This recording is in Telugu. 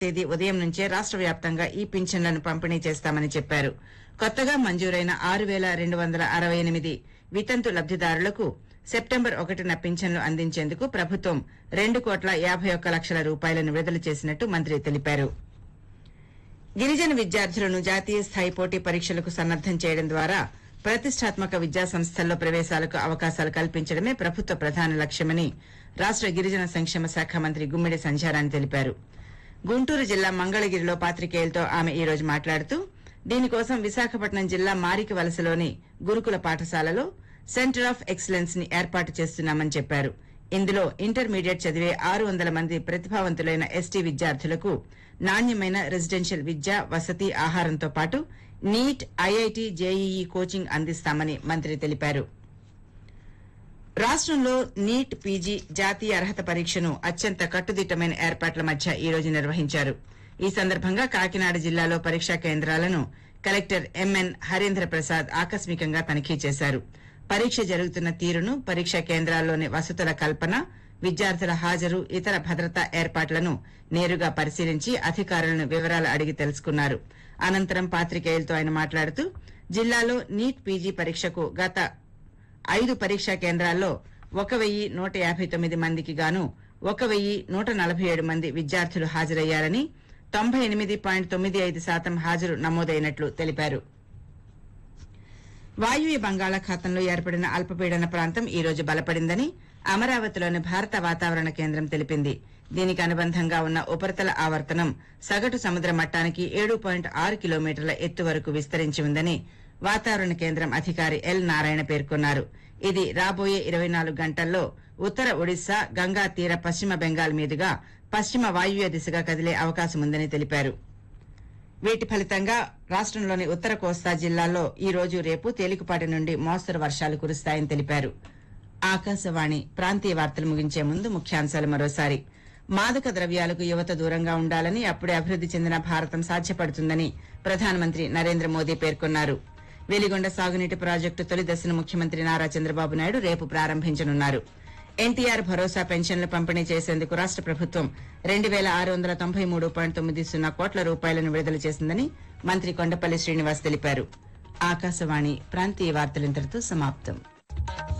తేదీ ఉదయం నుంచే రాష్ట్ర వ్యాప్తంగా ఈ పింఛన్లను పంపిణీ చేస్తామని చెప్పారు కొత్తగా మంజూరైన ఆరు వేల రెండు వందల అరవై ఎనిమిది వితంతు లబ్దిదారులకు సెప్టెంబర్ ఒకటిన పింఛన్లు అందించేందుకు ప్రభుత్వం రెండు కోట్ల యాభై ఒక్క లక్షల రూపాయలను విడుదల చేసినట్టు మంత్రి తెలిపారు గిరిజన విద్యార్థులను జాతీయ స్థాయి పోటీ పరీక్షలకు సన్నద్దం చేయడం ద్వారా ప్రతిష్టాత్మక విద్యా సంస్థల్లో ప్రవేశాలకు అవకాశాలు కల్పించడమే ప్రభుత్వ ప్రధాన లక్ష్యమని రాష్ట గిరిజన సంక్షేమ శాఖ మంత్రి గుమ్మిడి సంధ్యారాణి తెలిపారు గుంటూరు జిల్లా మంగళగిరిలో పాత్రికేయులతో ఆమె ఈ రోజు మాట్లాడుతూ దీనికోసం విశాఖపట్నం జిల్లా మారికి వలసలోని గురుకుల పాఠశాలలో సెంటర్ ఆఫ్ ఎక్సలెన్స్ ని ఏర్పాటు చేస్తున్నామని చెప్పారు ఇందులో ఇంటర్మీడియట్ చదివే ఆరు వందల మంది ప్రతిభావంతులైన ఎస్టీ విద్యార్థులకు నాణ్యమైన రెసిడెన్షియల్ విద్య వసతి ఆహారంతో పాటు నీట్ ఐఐటి జేఈఈ కోచింగ్ అందిస్తామని మంత్రి తెలిపారు రాష్ట్రంలో నీట్ పీజీ జాతీయ అర్హత పరీక్షను అత్యంత కట్టుదిట్టమైన ఏర్పాట్ల మధ్య ఈ రోజు నిర్వహించారు ఈ సందర్భంగా కాకినాడ జిల్లాలో పరీక్షా కేంద్రాలను కలెక్టర్ ఎంఎన్ హరేంద్ర ప్రసాద్ ఆకస్మికంగా తనిఖీ చేశారు పరీక్ష జరుగుతున్న తీరును పరీక్షా కేంద్రాల్లోని వసతుల కల్పన విద్యార్థుల హాజరు ఇతర భద్రతా ఏర్పాట్లను నేరుగా పరిశీలించి అధికారులను వివరాలు అడిగి తెలుసుకున్నారు అనంతరం పాత్రికేయులతో ఆయన మాట్లాడుతూ జిల్లాలో నీట్ పీజీ పరీక్షకు గత ఐదు పరీక్షా కేంద్రాల్లో ఒక వెయ్యి నూట యాభై తొమ్మిది మందికి గాను ఒక వెయ్యి నూట నలభై ఏడు మంది విద్యార్థులు హాజరయ్యారని తొంభై ఎనిమిది పాయింట్ తొమ్మిది ఐదు శాతం హాజరు నమోదైనట్లు తెలిపారు వాయువ్య బంగాళాఖాతంలో ఏర్పడిన అల్పపీడన ప్రాంతం ఈ రోజు బలపడిందని అమరావతిలోని భారత వాతావరణ కేంద్రం తెలిపింది దీనికి అనుబంధంగా ఉన్న ఉపరితల ఆవర్తనం సగటు సముద్ర మట్టానికి ఏడు పాయింట్ ఆరు కిలోమీటర్ల ఎత్తు వరకు విస్తరించి ఉందని వాతావరణ కేంద్రం అధికారి ఎల్ నారాయణ పేర్కొన్నారు ఇది రాబోయే ఇరవై నాలుగు గంటల్లో ఉత్తర ఒడిశా గంగా తీర పశ్చిమ బెంగాల్ మీదుగా పశ్చిమ వాయువ్య దిశగా కదిలే అవకాశం ఉందని తెలిపారు వీటి ఫలితంగా రాష్ట్రంలోని ఉత్తర కోస్తా జిల్లాల్లో ఈ రోజు రేపు తేలికపాటి నుండి మోస్తరు వర్షాలు కురుస్తాయని తెలిపారు ఆకాశవాణి ప్రాంతీయ వార్తలు ముగించే ముందు ముఖ్యాంశాలు మరోసారి మాదక ద్రవ్యాలకు యువత దూరంగా ఉండాలని అప్పుడే అభివృద్ది చెందిన భారతం సాధ్యపడుతుందని ప్రధానమంత్రి నరేంద్ర మోదీ పేర్కొన్నారు వెలిగొండ సాగునీటి ప్రాజెక్టు తొలి దశను ముఖ్యమంత్రి నారా చంద్రబాబు నాయుడు రేపు ప్రారంభించనున్నారు ఎన్టీఆర్ భరోసా పెన్షన్లు పంపిణీ చేసేందుకు రాష్ట ప్రభుత్వం రెండు వేల ఆరు వందల తొంభై మూడు పాయింట్ తొమ్మిది సున్నా కోట్ల రూపాయలను విడుదల చేసిందని మంత్రి కొండపల్లి శ్రీనివాస్ తెలిపారు ఆకాశవాణి ప్రాంతీయ వార్తలింతటితో సమాప్తం